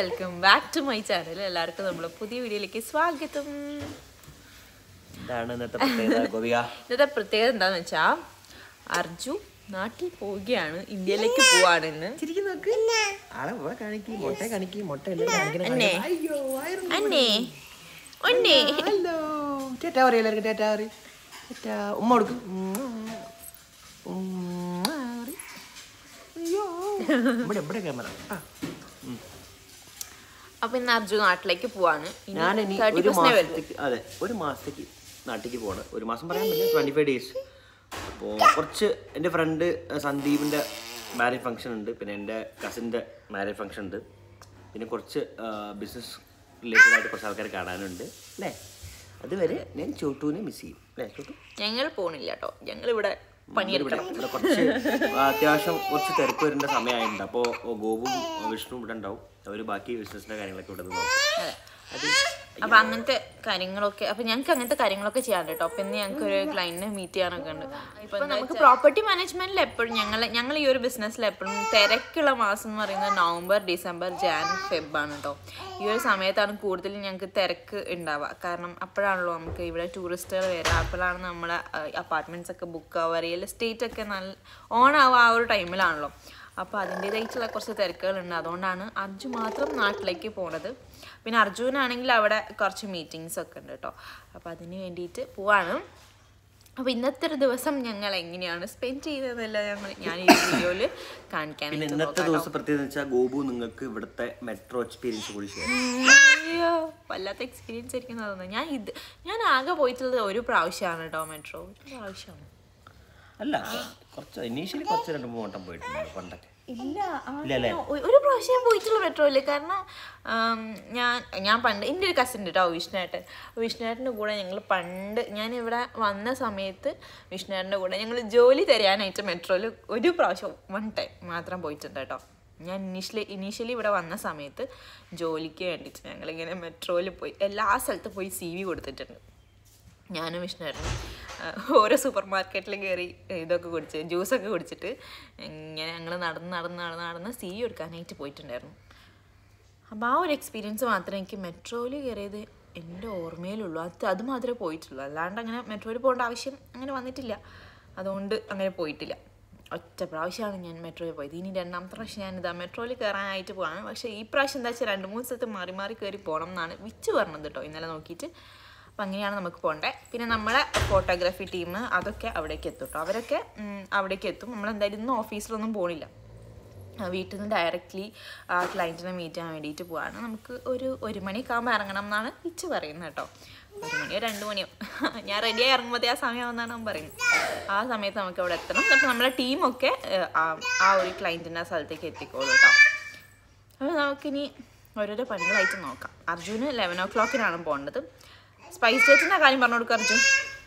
welcome back to my channel എല്ലാവർക്കും നമ്മുടെ പുതിയ വീഡിയോയിലേക്ക് സ്വാഗതം എന്താണ് ഇന്നത്തെ പ്രത്യേകത ഗോപിക ഇന്നത്തെ പ്രത്യേകത എന്താന്ന് വെച്ചാ അർജു നാട്ടിൽ പോവുകയാണ് ഇന്ത്യയിലേക്ക് പോവാണ് ഇന്ന് ആളെ ഇവിടെ കാണിക്ക് മുട്ട കാണിക്ക് മുട്ട എല്ലാം കാണിക്കണം അന്നേ അയ്യോ വയറ് അന്നേ ഒന്നേ ഹലോ ടാറ്റാ പറയും എല്ലാവർക്കും ടാറ്റാ പറയും ടാറ്റാ ഉമ്മ കൊടുക്കും അയ്യോ ഇവിടെ ഇവിടെ ക്യാമറ ആ അപ്പൊ ഇന്ന് അർജു നാട്ടിലേക്ക് പോവാണ് ഞാൻ ഇനി തേർട്ടി ഒരു പെർസെന്റ് വരും മാസത്തേക്ക് അതെ ഒരു മാസത്തേക്ക് നാട്ടിലേക്ക് പോകണം ഒരു മാസം പറയാൻ പറ്റില്ല ട്വൻറ്റി ഫൈവ് ഡേയ്സ് അപ്പോൾ കുറച്ച് എൻ്റെ ഫ്രണ്ട് സന്ദീപിൻ്റെ മാരേജ് ഫംഗ്ഷൻ ഉണ്ട് പിന്നെ എൻ്റെ കസിൻ്റെ മാരേജ് ഫംഗ്ഷൻ ഉണ്ട് പിന്നെ കുറച്ച് ബിസിനസ് റിലേറ്റഡ് ആയിട്ട് കുറച്ച് ആൾക്കാർ കാണാനുണ്ട് അല്ലേ അതുവരെ ഞാൻ ചോട്ടുവിനെ മിസ് ചെയ്യും അല്ലേ ചോട്ടു ഞങ്ങൾ പോണില്ല കേട്ടോ ഞങ്ങൾ ഇവിടെ പണിയെടുക്കണം ഇവിടെ കുറച്ച് അത്യാവശ്യം കുറച്ച് തിരക്ക് വരേണ്ട സമയമായിട്ടുണ്ട് അപ്പോൾ ഗോപും വിഷ്ണു ഇവിടെ ഉണ്ടാവും അവർ ബാക്കി ബിസിനസ്സിൻ്റെ കാര്യങ്ങളൊക്കെ ഇവിടെ നിന്ന് നോക്കും അത് അപ്പൊ അങ്ങനത്തെ കാര്യങ്ങളൊക്കെ അപ്പൊ ഞങ്ങൾക്ക് അങ്ങനത്തെ കാര്യങ്ങളൊക്കെ ചെയ്യാൻ കേട്ടോ അപ്പൊ ഇന്ന് ഞങ്ങൾക്ക് ഒരു ക്ലയന്റിനെ മീറ്റ് ചെയ്യാനൊക്കെ ഉണ്ട് ഇപ്പൊ നമുക്ക് പ്രോപ്പർട്ടി മാനേജ്മെന്റിൽ എപ്പോഴും ഞങ്ങൾ ഞങ്ങൾ ഈ ഒരു ബിസിനസ്സിൽ എപ്പോഴും തിരക്കുള്ള മാസം എന്ന് പറയുന്നത് നവംബർ ഡിസംബർ ജാൻ ഫെബ് ആണ് കേട്ടോ ഈ ഒരു സമയത്താണ് കൂടുതൽ ഞങ്ങൾക്ക് തിരക്ക് ഉണ്ടാവുക കാരണം അപ്പോഴാണല്ലോ നമുക്ക് ഇവിടെ ടൂറിസ്റ്റുകൾ വരിക അപ്പോഴാണ് നമ്മുടെ അപ്പാർട്ട്മെന്റ്സ് ഒക്കെ ബുക്ക് ആവുക റിയൽ എസ്റ്റേറ്റ് ഒക്കെ നല്ല ഓൺ ആവുക ആ ഒരു ടൈമിലാണല്ലോ അപ്പോൾ അതിൻ്റേതായിട്ടുള്ള കുറച്ച് തിരക്കുകളുണ്ട് അതുകൊണ്ടാണ് അർജു മാത്രം നാട്ടിലേക്ക് പോണത് പിന്നെ അർജുനാണെങ്കിൽ അവിടെ കുറച്ച് മീറ്റിങ്സ് ഒക്കെ ഉണ്ട് കേട്ടോ അപ്പോൾ അതിന് വേണ്ടിയിട്ട് പോവാണ് അപ്പോൾ ഇന്നത്തെ ഒരു ദിവസം ഞങ്ങൾ എങ്ങനെയാണ് സ്പെൻഡ് ചെയ്തതെന്നല്ല ഞങ്ങൾ ഞാൻ ഈ വീഡിയോയിൽ പിന്നെ കാണിക്കാനായിട്ട് ഇന്നത്തെ ദിവസം പ്രത്യേകത വെച്ചാൽ ഗോപു നിങ്ങൾക്ക് ഇവിടുത്തെ മെട്രോ എക്സ്പീരിയൻസ് കൂടി ഷെയർ അയ്യോ വല്ലാത്ത എക്സ്പീരിയൻസ് ആയിരിക്കും തോന്നുന്നത് ഞാൻ ഇത് ഞാൻ ആകെ പോയിട്ടുള്ളത് ഒരു പ്രാവശ്യമാണ് കേട്ടോ മെട്രോ ഒരു പ്രാവശ്യമാണ് അല്ല കുറച്ച് ഇനീഷ്യലി കുറച്ച് രണ്ട് മൂന്ന് വട്ടം പോയിട്ടുണ്ട് പണ്ടൊക്കെ ഇല്ല ആ, ഇല്ല അല്ലേ ഒ- ഒരു പ്രാവശ്യം ഞാൻ പോയിട്ടുള്ള മെട്രോയില് കാരണം ആം, ഞാൻ ഞാൻ പണ്ട് എൻ്റെ ഒരു കസിൻ ഉണ്ട് കേട്ടോ വിഷ്ണുവേട്ടൻ വിഷ്ണുവേട്ടൻ്റെ കൂടെ ഞങ്ങൾ പണ്ട് ഞാൻ ഇവിടെ വന്ന സമയത്ത് വിഷ്ണുവേട്ടൻ്റെ കൂടെ ഞങ്ങൾ ജോലി തരാനായിട്ട് മെട്രോയിൽ ഒരു പ്രാവശ്യം വൺ ടൈം മാത്രം പോയിട്ടുണ്ട് കേട്ടോ ഞാൻ ഇനീഷ്യലി ഇനീഷ്യലി ഇവിടെ വന്ന സമയത്ത് ജോലിക്ക് വേണ്ടിയിട്ട് ഞങ്ങളിങ്ങനെ മെട്രോയിൽ പോയി എല്ലാ സ്ഥലത്തും പോയി സി വി കൊടുത്തിട്ടുണ്ട് ഞാനും വിഷ്ണുവായിരുന്നു ഓരോ സൂപ്പർ മാർക്കറ്റിൽ കയറി ഇതൊക്കെ കുടിച്ച് ജ്യൂസൊക്കെ കുടിച്ചിട്ട് ഇങ്ങനെ ഞങ്ങൾ നടന്ന് നടന്ന് നടന്ന് നടന്ന് സി എടുക്കാനായിട്ട് പോയിട്ടുണ്ടായിരുന്നു അപ്പോൾ ആ ഒരു എക്സ്പീരിയൻസ് മാത്രമേ എനിക്ക് മെട്രോയിൽ കയറിയത് എൻ്റെ ഓർമ്മയിലുള്ളൂ അത് അത് മാത്രമേ പോയിട്ടുള്ളൂ അല്ലാണ്ട് അങ്ങനെ മെട്രോയിൽ പോകേണ്ട ആവശ്യം അങ്ങനെ വന്നിട്ടില്ല അതുകൊണ്ട് അങ്ങനെ പോയിട്ടില്ല ഒറ്റ പ്രാവശ്യമാണ് ഞാൻ മെട്രോയിൽ പോയത് ഇനി രണ്ടാമത്തെ പ്രാവശ്യം ഞാനിതാ മെട്രോയിൽ കയറാനായിട്ട് പോവാണ് പക്ഷേ ഈ പ്രാവശ്യം എന്താ വെച്ചാൽ രണ്ട് മൂന്ന് സ്ഥലത്ത് മാറി മാറി കയറി പോകണം എന്നാണ് വിച്ച് പറഞ്ഞത് കേട്ടോ ഇന്നലെ നോക്കിയിട്ട് അപ്പം അങ്ങനെയാണ് നമുക്ക് പോകേണ്ടത് പിന്നെ നമ്മളെ ഫോട്ടോഗ്രാഫി ടീം അതൊക്കെ അവിടേക്ക് എത്തും കേട്ടോ അവരൊക്കെ ഉം, അവിടേക്ക് എത്തും നമ്മൾ എന്തായാലും ഇന്ന് ഓഫീസിലൊന്നും പോണില്ല ആ, വീട്ടിൽ നിന്ന് ഡയറക്റ്റ്ലി ആ ക്ലയൻറ്റിനെ മീറ്റ് ചെയ്യാൻ വേണ്ടിയിട്ട് പോവാണ് നമുക്ക് ഒരു ഒരു മണിയൊക്കെ ആകുമ്പോൾ ഇറങ്ങണം എന്നാണ് ഇച്ച് പറയുന്നത് കേട്ടോ ഒരു മണിയോ രണ്ട് മണിയോ ഞാൻ റെഡിയായി ഇറങ്ങുമ്പോഴത്തേ ആ സമയമാണെന്നാണ് അവൻ പറയുന്നത് ആ സമയത്ത് നമുക്ക് അവിടെ എത്തണം അപ്പോൾ നമ്മളെ ടീമൊക്കെ ഏഹ്, ആ ആ ഒരു ക്ലയൻറ്റിൻ്റെ ആ സ്ഥലത്തേക്ക് എത്തിക്കോളൂ കേട്ടോ അപ്പോൾ നമുക്കിനി ഓരോരോ പണികളായിട്ട് നോക്കാം അർജുന് ലെവൻ ഓ ക്ലോക്കിനാണ് പോകേണ്ടത് സ്പൈസ് ജെറ്റിൻ്റെ കാര്യം പറഞ്ഞു കൊടുക്കുക അർജുൻ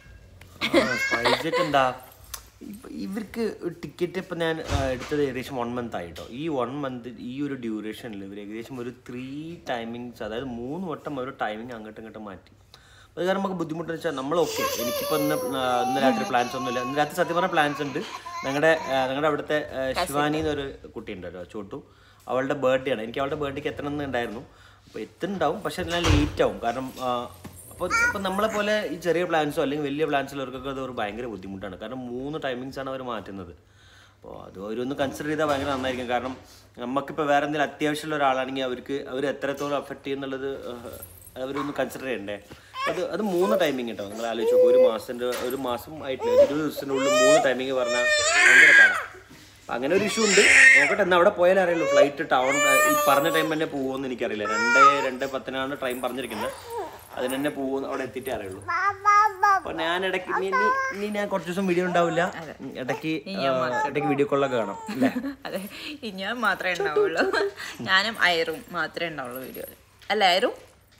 സ്പൈസറ്റ് എന്താ ഇപ്പ- ഇവർക്ക് ടിക്കറ്റ് ഇപ്പം ഞാൻ ആ, എടുത്തത് ഏകദേശം വൺ മന്ത് ആയിട്ടോ ഈ വൺ മന്ത് ഈ ഒരു ഡ്യൂറേഷനിൽ ഇവർ ഏകദേശം ഒരു ത്രീ ടൈമിങ്സ് അതായത് മൂന്ന് വട്ടം ഒരു ടൈമിങ് അങ്ങോട്ടും ഇങ്ങോട്ടും മാറ്റി അത് കാരണം നമുക്ക് ബുദ്ധിമുട്ടെന്ന് വെച്ചാൽ നമ്മൾ ഓക്കെ എനിക്കിപ്പോൾ ഇന്ന് ആ, ഇന്ന് രാത്രി പ്ലാൻസ് ഒന്നുമില്ല ഇന്ന് രാത്രി സത്യം പറഞ്ഞ പ്ലാൻസ് ഉണ്ട് ഞങ്ങളുടെ ഞങ്ങളുടെ അവിടുത്തെ ആ, ശിവാനി എന്നൊരു കുട്ടിയുണ്ട് കേട്ടോ ചോട്ടു അവളുടെ ബർത്ത്ഡേ ആണ് എനിക്ക് അവളുടെ ബർത്ത്ഡേക്ക് എത്തണം എന്നുണ്ടായിരുന്നു അപ്പോൾ എത്തുന്നുണ്ടാവും പക്ഷെ എല്ലാം ലേറ്റ് ആവും കാരണം ആ, അപ്പോൾ ഇപ്പം നമ്മളെ പോലെ ഈ ചെറിയ പ്ലാൻസോ അല്ലെങ്കിൽ വലിയ പ്ലാൻസിലവർക്കൊക്കെ അത് ഒരു ഭയങ്കര ബുദ്ധിമുട്ടാണ് കാരണം മൂന്ന് ടൈമിങ്സ് ആണ് അവർ മാറ്റുന്നത് അപ്പോൾ അത് അവരൊന്ന് കൺസിഡർ ചെയ്താൽ ഭയങ്കര നന്നായിരിക്കും കാരണം നമുക്കിപ്പോൾ വേറെ എന്തെങ്കിലും അത്യാവശ്യമുള്ള ഒരാളാണെങ്കിൽ അവർക്ക് അവർ എത്രത്തോളം അഫക്റ്റ് ചെയ്യുന്നുള്ളത് ആഹ്, അവരൊന്ന് കൺസിഡർ ചെയ്യണ്ടേ അത് അത് മൂന്ന് ടൈമിങ് കേട്ടോ നിങ്ങൾ ആലോചിച്ച് നോക്കുക ഒരു മാസത്തിൻ്റെ ഒരു മാസം ആയിട്ടില്ല ഒരു ഇരുപത് ദിവസത്തിൻ്റെ ഉള്ളിൽ മൂന്ന് ടൈമിങ് പറഞ്ഞാൽ ഭയങ്കര പാടാണ് അപ്പം അങ്ങനെ ഒരു ഇഷ്യൂ ഉണ്ട് നോക്കട്ടെ എന്നാൽ അവിടെ പോയാലേ അറിയുള്ളൂ ഫ്ലൈറ്റ് ടൗൺ ഈ പറഞ്ഞ ടൈം തന്നെ പോകുമെന്ന് എനിക്കറിയില്ല രണ്ട് രണ്ട് പത്തിനാണ് ട്രെയിൻ പറഞ്ഞിരിക്കുന്നത് അതിന് തന്നെ പോകുമെന്ന് അവിടെ എത്തിയിട്ടേ അറിയുള്ളൂ അപ്പൊ ഞാൻ ഇടയ്ക്ക് ഇനി ഇനി- ഇനി ഞാൻ കുറച്ച് ദിവസം വീഡിയോ ഉണ്ടാവില്ല ഇടയ്ക്ക് ആ, ഇടയ്ക്ക് വീഡിയോ കോളൊക്കെ കാണാം അല്ലേ അതെ ഈ ഞാൻ മാത്രമേ ഉണ്ടാവുള്ളൂ ഞാനും അയറും മാത്രമേ ഉണ്ടാവുള്ളൂ വീഡിയോയിൽ അല്ല അയറും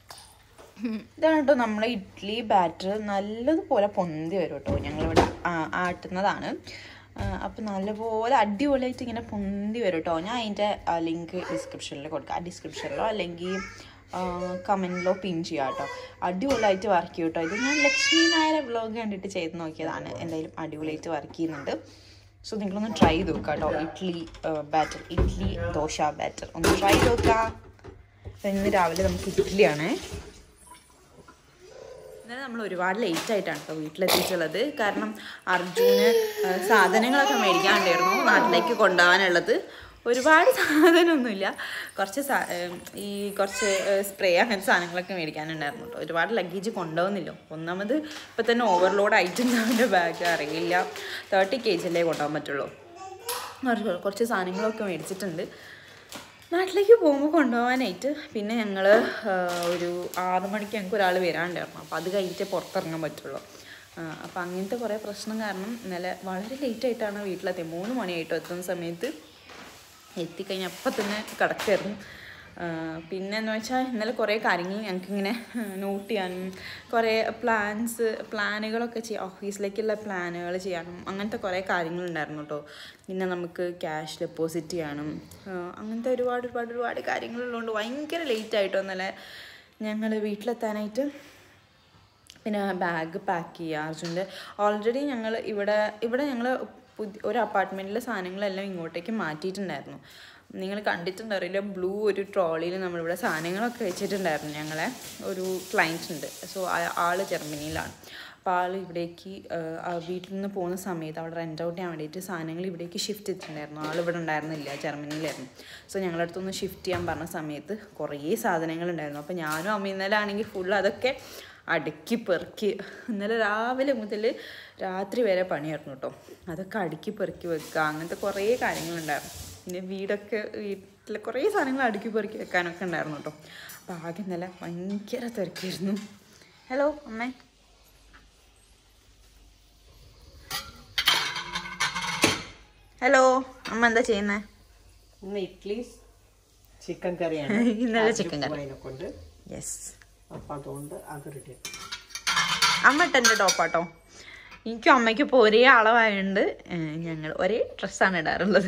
ഇതാണ് കേട്ടോ നമ്മളെ ഇഡ്ഡലി ബാറ്റർ നല്ലതുപോലെ പൊന്തി വരും കേട്ടോ ഞങ്ങളിവിടെ ആ- ആട്ടുന്നതാണ് അപ്പം നല്ലപോലെ അടിപൊളിയായിട്ട് ഇങ്ങനെ പൊന്തി വരും കേട്ടോ ഞാൻ അതിൻ്റെ ലിങ്ക് ഡിസ്ക്രിപ്ഷനിൽ കൊടുക്കാം ഡിസ്ക്രിപ്ഷനിലോ അല്ലെങ്കിൽ കമൻറ്റിലോ പിൻ ചെയ്യാം കേട്ടോ അടിപൊളിയായിട്ട് വർക്ക് ചെയ്യും കേട്ടോ ഇത് ഞാൻ ലക്ഷ്മി നായരെ വ്ളോഗ് കണ്ടിട്ട് ചെയ്ത് നോക്കിയതാണ് എന്തായാലും അടിപൊളിയായിട്ട് വർക്ക് ചെയ്യുന്നുണ്ട് സോ നിങ്ങളൊന്ന് ട്രൈ ചെയ്ത് നോക്കുക കേട്ടോ ഇഡ്ഡലി ബാറ്റർ ഇഡ്ഡലി ദോശ ബാറ്റർ ഒന്ന് ട്രൈ ചെയ്ത് നോക്കുക ഇന്ന് രാവിലെ നമുക്ക് ഇഡ്ഡലിയാണേ ഇന്നലെ നമ്മൾ ഒരുപാട് ലേറ്റ് ആയിട്ടാണ് കേട്ടോ വീട്ടിലെത്തിയിട്ടുള്ളത് കാരണം അർജുന് ആ, സാധനങ്ങളൊക്കെ മേടിക്കാനുണ്ടായിരുന്നു നാട്ടിലേക്ക് കൊണ്ടുപോകാനുള്ളത് ഒരുപാട് സാധനമൊന്നുമില്ല കുറച്ച് സാ- ഏം, ഈ കുറച്ച് സ്പ്രേ അങ്ങനത്തെ സാധനങ്ങളൊക്കെ മേടിക്കാനുണ്ടായിരുന്നു കേട്ടോ ഒരുപാട് ലഗേജ് കൊണ്ടുപോകുന്നില്ല ഒന്നാമത് ഇപ്പം തന്നെ ഓവർലോഡ് ആയിട്ടുണ്ട് അവൻ്റെ ബാഗ് അറിയില്ല തേർട്ടി കെ ജി അല്ലേ കൊണ്ടുപോകാൻ പറ്റുള്ളൂ കുറച്ച് കുറച്ച് സാധനങ്ങളൊക്കെ മേടിച്ചിട്ടുണ്ട് നാട്ടിലേക്ക് പോകുമ്പോൾ കൊണ്ടുപോകാനായിട്ട് പിന്നെ ഞങ്ങൾ ഒരു ആറു മണിക്ക് ഞങ്ങൾക്ക് ഒരാൾ വരാനുണ്ടായിരുന്നു അപ്പോൾ അത് കഴിഞ്ഞിട്ടേ പുറത്തിറങ്ങാൻ പറ്റുള്ളൂ അപ്പോൾ അങ്ങനത്തെ കുറേ പ്രശ്നം കാരണം ഇന്നലെ വളരെ ലേറ്റ് ആയിട്ടാണ് വീട്ടിലെത്തിയത് മൂന്ന് മണിയായിട്ടോ എത്തുന്ന സമയത്ത് എത്തിക്കഴിഞ്ഞാൽ അപ്പം തന്നെ കിടക്കായിരുന്നു പിന്നെ എന്ന് വെച്ചാൽ ഇന്നലെ കുറേ കാര്യങ്ങൾ ഞങ്ങൾക്കിങ്ങനെ നോട്ട് ചെയ്യാനും കുറേ പ്ലാൻസ് പ്ലാനുകളൊക്കെ ചെയ്യാം ഓഫീസിലേക്കുള്ള പ്ലാനുകൾ ചെയ്യാനും അങ്ങനത്തെ കുറേ കാര്യങ്ങളുണ്ടായിരുന്നു കേട്ടോ പിന്നെ നമുക്ക് ക്യാഷ് ഡെപ്പോസിറ്റ് ചെയ്യാനും ആ, അങ്ങനത്തെ ഒരുപാട് ഒരുപാട് ഒരുപാട് കാര്യങ്ങളുള്ളതുകൊണ്ട് ഭയങ്കര ലേറ്റ് ആയിട്ടോ ഇന്നലെ ഞങ്ങൾ വീട്ടിലെത്താനായിട്ട് പിന്നെ ബാഗ് പാക്ക് ചെയ്യുക അർജുൻ്റെ ഓൾറെഡി ഞങ്ങൾ ഇവിടെ ഇവിടെ ഞങ്ങൾ പുതിയ ഒരു അപ്പാർട്ട്മെൻറ്റിലെ സാധനങ്ങളെല്ലാം ഇങ്ങോട്ടേക്ക് മാറ്റിയിട്ടുണ്ടായിരുന്നു നിങ്ങൾ കണ്ടിട്ടുണ്ടറിയില്ല ബ്ലൂ ഒരു ട്രോളിയിൽ നമ്മളിവിടെ സാധനങ്ങളൊക്കെ വെച്ചിട്ടുണ്ടായിരുന്നു ഞങ്ങളെ ഒരു ക്ലയൻറ്റ് ഉണ്ട് സോ ആൾ ജർമ്മനിയിലാണ് അപ്പോൾ ആൾ ഇവിടേക്ക് ആഹ്, ആ വീട്ടിൽ നിന്ന് പോകുന്ന സമയത്ത് അവിടെ റെൻ്റ് ഔട്ട് ചെയ്യാൻ വേണ്ടിയിട്ട് സാധനങ്ങൾ ഇവിടേക്ക് ഷിഫ്റ്റ് ചെയ്തിട്ടുണ്ടായിരുന്നു ആൾ ഇവിടെ ഉണ്ടായിരുന്നില്ല ജർമ്മനിയിലായിരുന്നു സോ ഞങ്ങളുടെ അടുത്തൊന്ന് ഷിഫ്റ്റ് ചെയ്യാൻ പറഞ്ഞ സമയത്ത് കുറേ സാധനങ്ങളുണ്ടായിരുന്നു അപ്പോൾ ഞാനും അമ്മ ഇന്നലെ ആണെങ്കിൽ ഫുൾ അതൊക്കെ അടുക്കി പെറുക്കി ഇന്നലെ രാവിലെ മുതൽ രാത്രി വരെ പണിയായിരുന്നു കേട്ടോ അതൊക്കെ അടുക്കി പെറുക്കി വെക്കുക അങ്ങനത്തെ കുറേ കാര്യങ്ങളുണ്ടായിരുന്നു പിന്നെ വീടൊക്കെ വീട്ടിലെ കുറേ സാധനങ്ങൾ അടുക്കി പെറുക്കി വെക്കാനൊക്കെ ഉണ്ടായിരുന്നു കേട്ടോ അപ്പോൾ ആകെ ഇന്നലെ ഭയങ്കര തിരക്കായിരുന്നു ഹലോ അമ്മേ ഹലോ അമ്മ എന്താ ചെയ്യുന്നേ ഇന്ന് ഇഡ്ഡലി ചിക്കൻ കറിയാണ് ഇന്നലെ ചിക്കൻ കറി അതിനെ കൊണ്ട് യെസ് അപ്പം അതുകൊണ്ട് അത് റെഡി അമ്മ ഇട്ടെൻ്റെ ടോപ്പാട്ടോ എനിക്കും അമ്മയ്ക്കും ഇപ്പോൾ ഒരേ അളവായതുകൊണ്ട് ഞങ്ങൾ ഒരേ ഡ്രസ്സാണ് ഇടാറുള്ളത്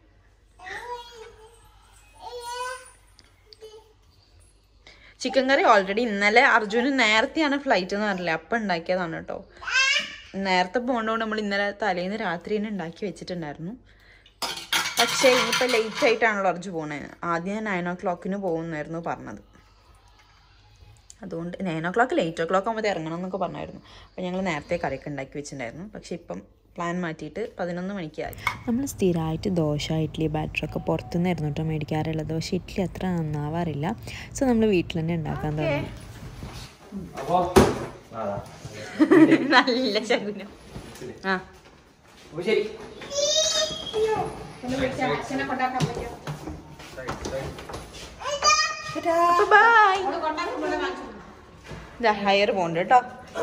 ചിക്കൻ കറി ഓൾറെഡി ഇന്നലെ അർജുന് നേരത്തെയാണ് ഫ്ലൈറ്റ് എന്ന് പറഞ്ഞില്ലേ അപ്പം ഉണ്ടാക്കിയതാണ് കേട്ടോ നേരത്തെ പോകേണ്ടതുകൊണ്ട് നമ്മൾ ഇന്നലെ തലേന്ന് രാത്രി തന്നെ ഉണ്ടാക്കി വെച്ചിട്ടുണ്ടായിരുന്നു പക്ഷേ ഇനിയിപ്പോൾ ലേറ്റ് ആയിട്ടാണല്ലോ അർജു പോണത് ആദ്യം നയൻ ഓ ക്ലോക്കിന് പോകുന്നായിരുന്നു പറഞ്ഞത് അതുകൊണ്ട് nine o'clock eight o'clock ആകുമ്പോൾ ഇറങ്ങണം എന്നൊക്കെ പറഞ്ഞായിരുന്നു അപ്പോൾ ഞങ്ങൾ നേരത്തെ കറിയൊക്കെ ഉണ്ടാക്കി വെച്ചിട്ടുണ്ടായിരുന്നു പക്ഷേ ഇപ്പം പ്ലാൻ മാറ്റിയിട്ട് പതിനൊന്ന് മണിക്കായി നമ്മൾ സ്ഥിരമായിട്ട് ദോശ ഇഡ്ഡലി ബാറ്ററൊക്കെ പുറത്തുനിന്നായിരുന്നു കേട്ടോ മേടിക്കാറുള്ളത് ദോശ ഇഡ്ഡലി അത്ര നന്നാവാറില്ല സോ നമ്മൾ വീട്ടിൽ തന്നെ ഉണ്ടാക്കാൻ തുടങ്ങി അപ്പോൾ അതാ നല്ല ശകുനം ആ അപ്പോൾ ശരി ബൈ ഹയർ പോണ്ട് കേട്ടോ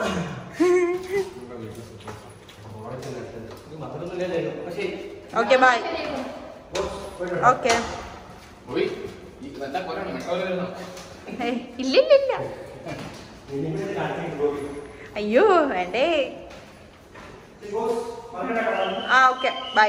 ഓക്കെ ബൈ ഓക്കെ ഇല്ലില്ലില്ല അയ്യോ വേണ്ടേ ആ ഓക്കെ ബൈ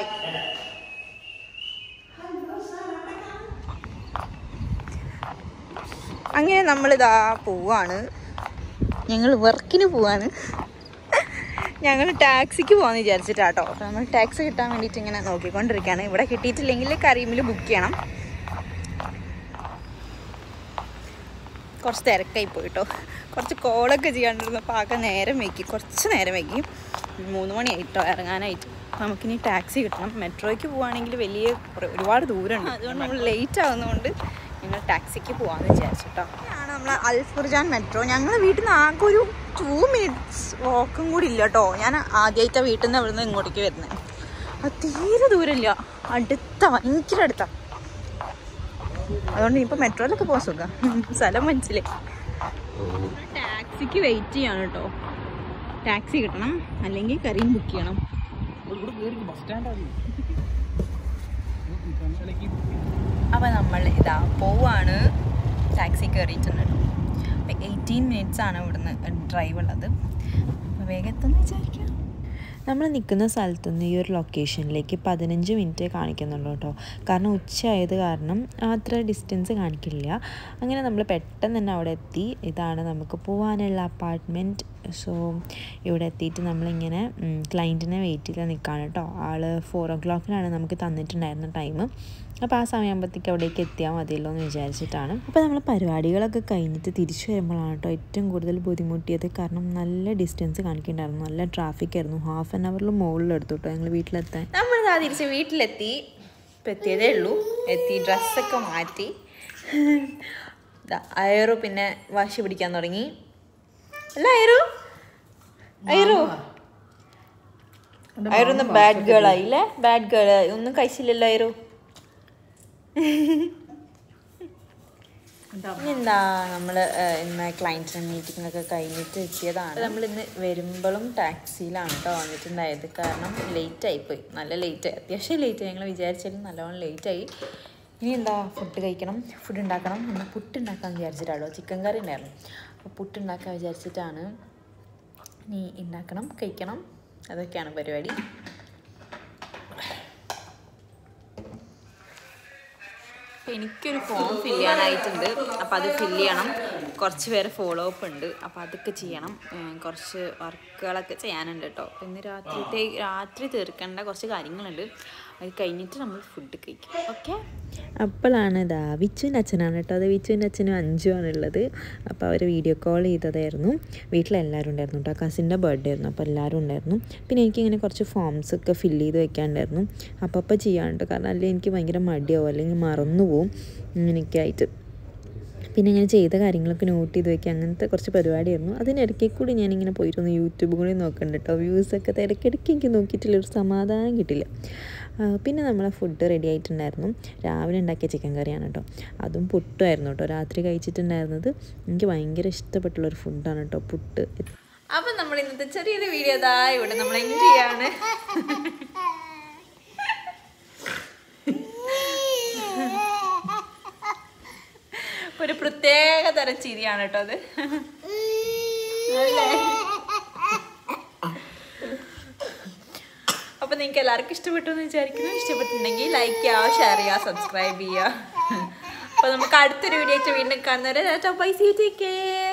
അങ്ങനെ നമ്മളിതാ പോവാണ് ഞങ്ങൾ വർക്കിന് പോവാണ് ഞങ്ങൾ ടാക്സിക്ക് പോകാമെന്ന് വിചാരിച്ചിട്ടാട്ടോ അപ്പോൾ നമ്മൾ ടാക്സി കിട്ടാൻ വേണ്ടിയിട്ട് ഇങ്ങനെ നോക്കിക്കൊണ്ടിരിക്കുകയാണ് ഇവിടെ കിട്ടിയിട്ടില്ലെങ്കിൽ കരീമിൽ ബുക്ക് ചെയ്യണം കുറച്ച് തിരക്കായി പോയിട്ടോ കുറച്ച് കോളൊക്കെ ചെയ്യാണ്ടിരുന്നപ്പോൾ ആകെ നേരം വൈകി കുറച്ച് നേരം വൈകി മൂന്ന് മണിയായിട്ടോ ഇറങ്ങാനായിട്ട് അപ്പോൾ നമുക്കിനി ടാക്സി കിട്ടണം മെട്രോയ്ക്ക് പോവുകയാണെങ്കിൽ വലിയ കുറേ- ഒരുപാട് ദൂരമുണ്ട് അതുകൊണ്ട് നമ്മൾ ലേറ്റ് ആകുന്നതുകൊണ്ട് ഞങ്ങൾ ടാക്സിക്ക് പോകാമെന്ന് വിചാരിച്ചിട്ടോ ആണ് നമ്മൾ അൽഫുർജാൻ മെട്രോ ഞങ്ങൾ വീട്ടിൽ നിന്ന് ആകെ ഒരു ടു മിനിറ്റ്സ് വാക്കും കൂടി ഇല്ല കേട്ടോ ഞാൻ ആദ്യമായിട്ടാണ് വീട്ടിൽ നിന്ന് ഇവിടുന്ന് ഇങ്ങോട്ടേക്ക് വരുന്നത് അത് തീരെ ദൂരമില്ല അടുത്ത ഭയങ്കര അടുത്താണ് അതുകൊണ്ട് ഇപ്പൊ മെട്രോയിലൊക്കെ പോകാൻ സുഖം സ്ഥലം മനസ്സിലായി ടാക്സിക്ക് വെയിറ്റ് ചെയ്യാണ് കേട്ടോ ടാക്സി കിട്ടണം അല്ലെങ്കിൽ കറിയും ബുക്ക് ചെയ്യണം അപ്പൊ നമ്മൾ ഇതാ പോവാണ് ടാക്സി കയറിയിട്ടുണ്ട് കേട്ടോ അപ്പൊ എയ്റ്റീൻ മിനിറ്റ്സ് ആണ് ഇവിടുന്ന് ഡ്രൈവ് ഉള്ളത് അപ്പൊ വേഗം എത്തുമെന്ന് വിചാരിക്കാം നമ്മൾ നിൽക്കുന്ന സ്ഥലത്തു നിന്ന് ഈ ഒരു ലൊക്കേഷനിലേക്ക് പതിനഞ്ച് മിനിറ്റ് കാണിക്കുന്നുള്ളൂ കേട്ടോ കാരണം ഉച്ചയായത് കാരണം അത്ര ഡിസ്റ്റൻസ് കാണിക്കില്ല അങ്ങനെ നമ്മൾ പെട്ടെന്ന് തന്നെ അവിടെ എത്തി ഇതാണ് നമുക്ക് പോകാനുള്ള അപ്പാർട്ട്മെൻറ്റ് സോ ഇവിടെ എത്തിയിട്ട് നമ്മളിങ്ങനെ ക്ലയൻറ്റിനെ വെയിറ്റ് ചെയ്ത് നിൽക്കുകയാണ് കേട്ടോ ആൾ ഫോർ ഓ ക്ലോക്കിനാണ് നമുക്ക് തന്നിട്ടുണ്ടായിരുന്ന ടൈം അപ്പോൾ ആ സമയമാകുമ്പോഴത്തേക്ക് അവിടേക്ക് എത്തിയാൽ മതിയല്ലോ എന്ന് വിചാരിച്ചിട്ടാണ് അപ്പോൾ നമ്മൾ പരിപാടികളൊക്കെ കഴിഞ്ഞിട്ട് തിരിച്ചു വരുമ്പോഴാണ് കേട്ടോ ഏറ്റവും കൂടുതൽ ബുദ്ധിമുട്ടിയത് കാരണം നല്ല ഡിസ്റ്റൻസ് കാണിക്കുന്നുണ്ടായിരുന്നു നല്ല ട്രാഫിക് ആയിരുന്നു ഹാഫ് ആൻ അവറിൽ മുകളിൽ എടുത്തു കേട്ടോ ഞങ്ങൾ വീട്ടിലെത്താൻ നമ്മൾ ഇതാ തിരിച്ച് വീട്ടിലെത്തി ഇപ്പം എത്തിയതേ ഉള്ളൂ എത്തി ഡ്രസ്സൊക്കെ മാറ്റി ദാ അയറു പിന്നെ വാശി പിടിക്കാൻ തുടങ്ങി അല്ല അയറു അയറു അയറു ഒന്ന് ബാഡ് ഗേൾ ആയില്ലേ ബാഡ് ഗേൾ ഒന്നും കഴിച്ചില്ലല്ലോ അയറു എന്താ നമ്മൾ ഇന്ന് ക്ലയൻറ്റിന് മീറ്റിംഗ് ഒക്കെ കഴിഞ്ഞിട്ട് എത്തിയതാണ് നമ്മൾ ഇന്ന് വരുമ്പോഴും ടാക്സിയിലാണ് കേട്ടോ വന്നിട്ടുണ്ടായത് കാരണം ലേറ്റ് ആയിപ്പോയി നല്ല ലേറ്റ് ആയി അത്യാവശ്യം ലേറ്റ് ആയി ഞങ്ങൾ വിചാരിച്ചാലും നല്ലോണം ലേറ്റ് ആയി ഇനി എന്താ ഫുഡ് കഴിക്കണം ഫുഡ് ഉണ്ടാക്കണം എന്നാൽ പുട്ട് ഉണ്ടാക്കാൻ വിചാരിച്ചിട്ടാണോ ചിക്കൻ കറി ഉണ്ടായിരുന്നു അപ്പോൾ പുട്ട് ഉണ്ടാക്കാൻ വിചാരിച്ചിട്ടാണ് ഇനി ഉണ്ടാക്കണം കഴിക്കണം അതൊക്കെയാണ് പരിപാടി അപ്പോൾ എനിക്കൊരു ഫോം ഫില്ല് ചെയ്യാനായിട്ടുണ്ട് അപ്പോൾ അത് ഫില്ല് ചെയ്യണം കുറച്ച് പേര് ഫോളോ അപ്പ് ഉണ്ട് അപ്പോൾ അതൊക്കെ ചെയ്യണം ഏർ കുറച്ച് വർക്കുകളൊക്കെ ചെയ്യാനുണ്ട് കേട്ടോ അപ്പോൾ ഇന്ന് രാത്രിത്തെ രാത്രി തീർക്കേണ്ട കുറച്ച് കാര്യങ്ങളുണ്ട് അത് കഴിഞ്ഞിട്ട് നമ്മൾ ഫുഡ് കഴിക്കും ഓക്കെ അപ്പോഴാണ് ഇതാ വിച്ചുവിൻ്റെ അച്ഛനാണ് കേട്ടോ അത് വിച്ചുവിൻ്റെ അച്ഛനും അഞ്ചുമാണ് ഉള്ളത് അപ്പോൾ അവർ വീഡിയോ കോൾ ചെയ്തതായിരുന്നു വീട്ടിലെല്ലാവരും ഉണ്ടായിരുന്നു കേട്ടോ കസിൻ്റെ ബർത്ത്ഡേ ആയിരുന്നു അപ്പോൾ എല്ലാവരും ഉണ്ടായിരുന്നു പിന്നെ എനിക്കിങ്ങനെ കുറച്ച് ഫോംസ് ഒക്കെ ഫില്ല് ചെയ്ത് വെക്കാണ്ടായിരുന്നു അപ്പോൾ അപ്പോൾ ചെയ്യാനുണ്ട് കാരണം അല്ലെങ്കിൽ എനിക്ക് ഭയങ്കര മടിയാവും അല്ലെങ്കിൽ മറന്നു പോവും ഇങ്ങനെയൊക്കെ ആയിട്ട് പിന്നെ ഇങ്ങനെ ചെയ്ത കാര്യങ്ങളൊക്കെ നോട്ട് ചെയ്ത് വെക്കുക അങ്ങനത്തെ കുറച്ച് പരിപാടിയായിരുന്നു അതിനിടയ്ക്ക് കൂടി ഞാനിങ്ങനെ പോയിട്ടൊന്ന് യൂട്യൂബ് കൂടി നോക്കുന്നുണ്ട് കേട്ടോ വ്യൂസൊക്കെ ഇടയ്ക്കിടയ്ക്ക് എനിക്ക് നോക്കിയിട്ടില്ല ഒരു സമാധാനം കിട്ടില്ല ആ, പിന്നെ നമ്മളെ ഫുഡ് റെഡി ആയിട്ടുണ്ടായിരുന്നു രാവിലെ ഉണ്ടാക്കിയ ചിക്കൻ കറിയാണ് കേട്ടോ അതും പുട്ടുമായിരുന്നു കേട്ടോ രാത്രി കഴിച്ചിട്ടുണ്ടായിരുന്നത് എനിക്ക് ഭയങ്കര ഇഷ്ടപ്പെട്ടുള്ളൊരു ഫുഡാണ് കേട്ടോ പുട്ട് അപ്പം നമ്മൾ ഇന്നത്തെ ചെറിയൊരു വീഡിയോ ഇതാ ഇവിടെ നമ്മൾ എൻഡ് ചെയ്യാണ് ഒരു പ്രത്യേക തരം ചിരിയാണ് കേട്ടോ അത് അല്ലേ അപ്പൊ നിങ്ങൾക്ക് എല്ലാവർക്കും ഇഷ്ടപ്പെട്ടു എന്ന് വിചാരിക്കുന്നു ഇഷ്ടപ്പെട്ടിട്ടുണ്ടെങ്കിൽ ലൈക്ക് ചെയ്യുക ഷെയർ ചെയ്യുക സബ്സ്ക്രൈബ് ചെയ്യുക അപ്പൊ നമുക്ക് അടുത്തൊരു വീഡിയോ ആയിട്ട് വീണ്ടും കാണുന്നവരെ ബൈ സീ ടേക്ക് കെയർ